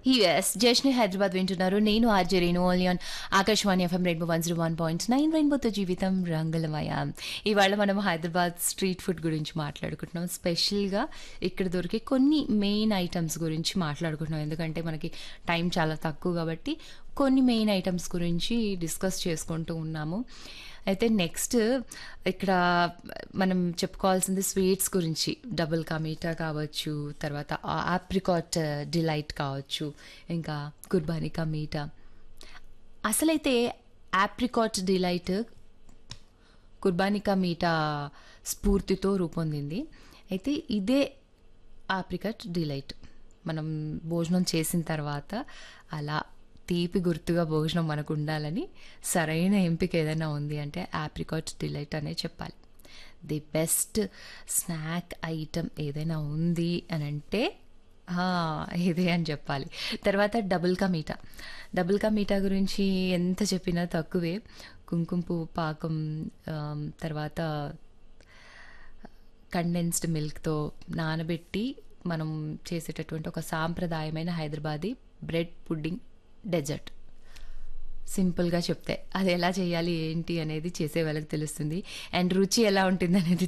yes జష్ని Hyderabad వింటున్నారు నేను RJ Renu only on Akashvani FM rainbow one zero one point nine రెయిన్బోతో జీవితం రంగులమయ ఇవాళ మనం హైదరాబాద్ స్ట్రీట్ ఫుడ్ గురించి మాట్లాడుకుంటున్నాం స్పెషల్గా ఇక్కడ దొరికే కొన్ని మెయిన్ ఐటమ్స్ గురించి మాట్లాడుకుంటున్నాం ఎందుకంటే మనకి టైం చాలా తక్కువ కాబట్టి కొన్ని మెయిన్ ఐటమ్స్ గురించి డిస్కస్ చేసుకుంటూ ఉన్నాము అయితే నెక్స్ట్ ఇక్కడ మనం చెప్పుకోవాల్సింది స్వీట్స్ గురించి డబుల్ కా మీఠా కావచ్చు తర్వాత ఆప్రికాట్ డిలైట్ కావచ్చు ఇంకా కుర్బానీ కా మీఠా అసలైతే ఆప్రికాట్ డిలైట్ కుర్బానీ కా మీఠా స్ఫూర్తితో రూపొందింది అయితే ఇదే ఆప్రికట్ డిలైట్ మనం భోజనం చేసిన తర్వాత అలా తీపి గుర్తుగా భోజనం మనకు ఉండాలని సరైన ఎంపిక ఏదైనా ఉంది అంటే ఆప్రికాట్ డిలైట్ అనే చెప్పాలి ది బెస్ట్ స్నాక్ ఐటమ్ ఏదైనా ఉంది అని అంటే ఆ, ఇదే అని చెప్పాలి తర్వాత డబుల్ కా మీఠా డబుల్ కా మీఠా గురించి ఎంత చెప్పినా తక్కువే కుంకుమ పువ్వు పాకం ఆమ్, తర్వాత కండెన్స్డ్ మిల్క్తో నానబెట్టి మనం చేసేటటువంటి ఒక సాంప్రదాయమైన హైదరాబాదీ బ్రెడ్ పుడ్డింగ్ డెజర్ట్ సింపుల్గా చెప్తే అది ఎలా చేయాలి ఏంటి అనేది చేసే వాళ్ళకి తెలుస్తుంది అండ్ రుచి ఎలా ఉంటుంది అనేది